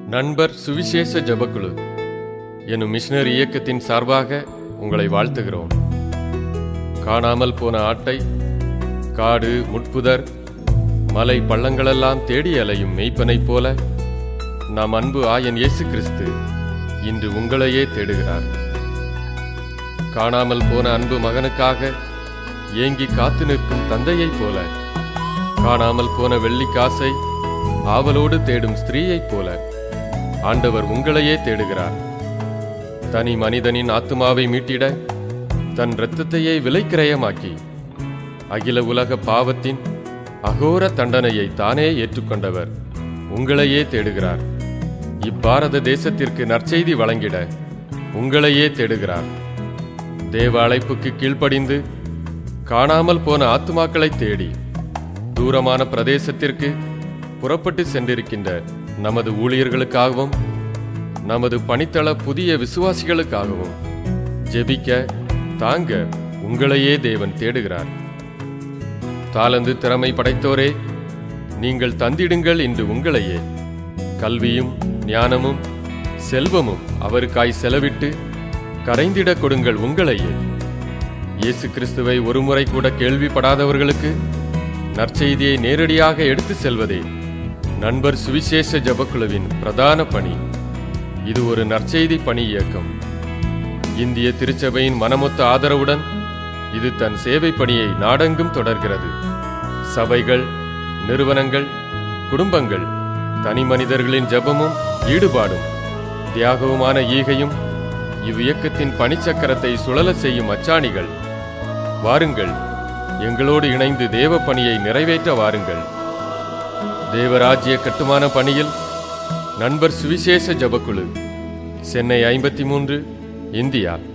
நண்பர் சுவிசேஷ ஜெபக்குழு எனும் மிஷனரி இயக்கத்தின் சார்பாக உங்களை வாழ்த்துகிறோம் காணாமல் போன ஆட்டை காடு முட்புதர் மலை பள்ளங்களெல்லாம் தேடி அலையும் மெய்ப்பனைப் போல நாம் அன்பு ஆயன் இயேசு கிறிஸ்து இன்று உங்களையே தேடுகிறார் காணாமல் போன அன்பு மகனுக்காக ஏங்கி காத்து நிற்கும் தந்தையைப் போல காணாமல் போன வெள்ளி காசை ஆவலோடு தேடும் ஸ்திரீயைப் போல ஆண்டவர் உங்களையே தேடுகிறார் தனி மனிதனின் ஆத்துமாவை மீட்டிட தன் இரத்தத்தையே விலைக்கிரயமாக்கி அகில உலக பாவத்தின் அகோர தண்டனையை தானே ஏற்றுக்கொண்டவர் உங்களையே தேடுகிறார் இப்பாரத தேசத்திற்கு நற்செய்தி வழங்கிட உங்களையே தேடுகிறார் தேவ அழைப்புக்கு கீழ்ப்படிந்து காணாமல் போன ஆத்துமாக்களை தேடி தூரமான பிரதேசத்திற்கு புறப்பட்டு சென்றிருக்கின்ற நமது ஊழியர்களுக்காகவும் நமது பணித்தள புதிய விசுவாசிகளுக்காகவும் ஜெபிக்க தாங்க உங்களையே தேவன் தேடுகிறார் தாளந்து திறமை படைத்தோரே நீங்கள் தந்திடுங்கள் என்று உங்களையே கல்வியும் ஞானமும் செல்வமும் அவருக்காய் செலவிட்டு கரைந்திட கொடுங்கள் உங்களையே இயேசு கிறிஸ்துவை ஒருமுறை கூட கேள்விப்படாதவர்களுக்கு நற்செய்தியை நேரடியாக எடுத்து செல்வதே நண்பர் சுவிசேஷ ஜபக்குழுவின் பிரதான பணி இது ஒரு நற்செய்தி பணி இயக்கம் இந்திய திருச்சபையின் மனமொத்த ஆதரவுடன் இது தன் சேவை பணியை நாடெங்கும் தொடர்கிறது சபைகள் நிறுவனங்கள் குடும்பங்கள் தனி மனிதர்களின் ஜெபமும் ஈடுபாடும் தியாகவுமான ஈகையும் இவ்வியக்கத்தின் பணிச்சக்கரத்தை சுழல செய்யும் அச்சாணிகள் வாருங்கள் எங்களோடு இணைந்து தேவ பணியை நிறைவேற்ற வாருங்கள் தேவராஜ்ய கட்டுமான பணியில் நண்பர் சுவிசேஷ ஜபக்குழு சென்னை ஐம்பத்தி மூன்று இந்தியா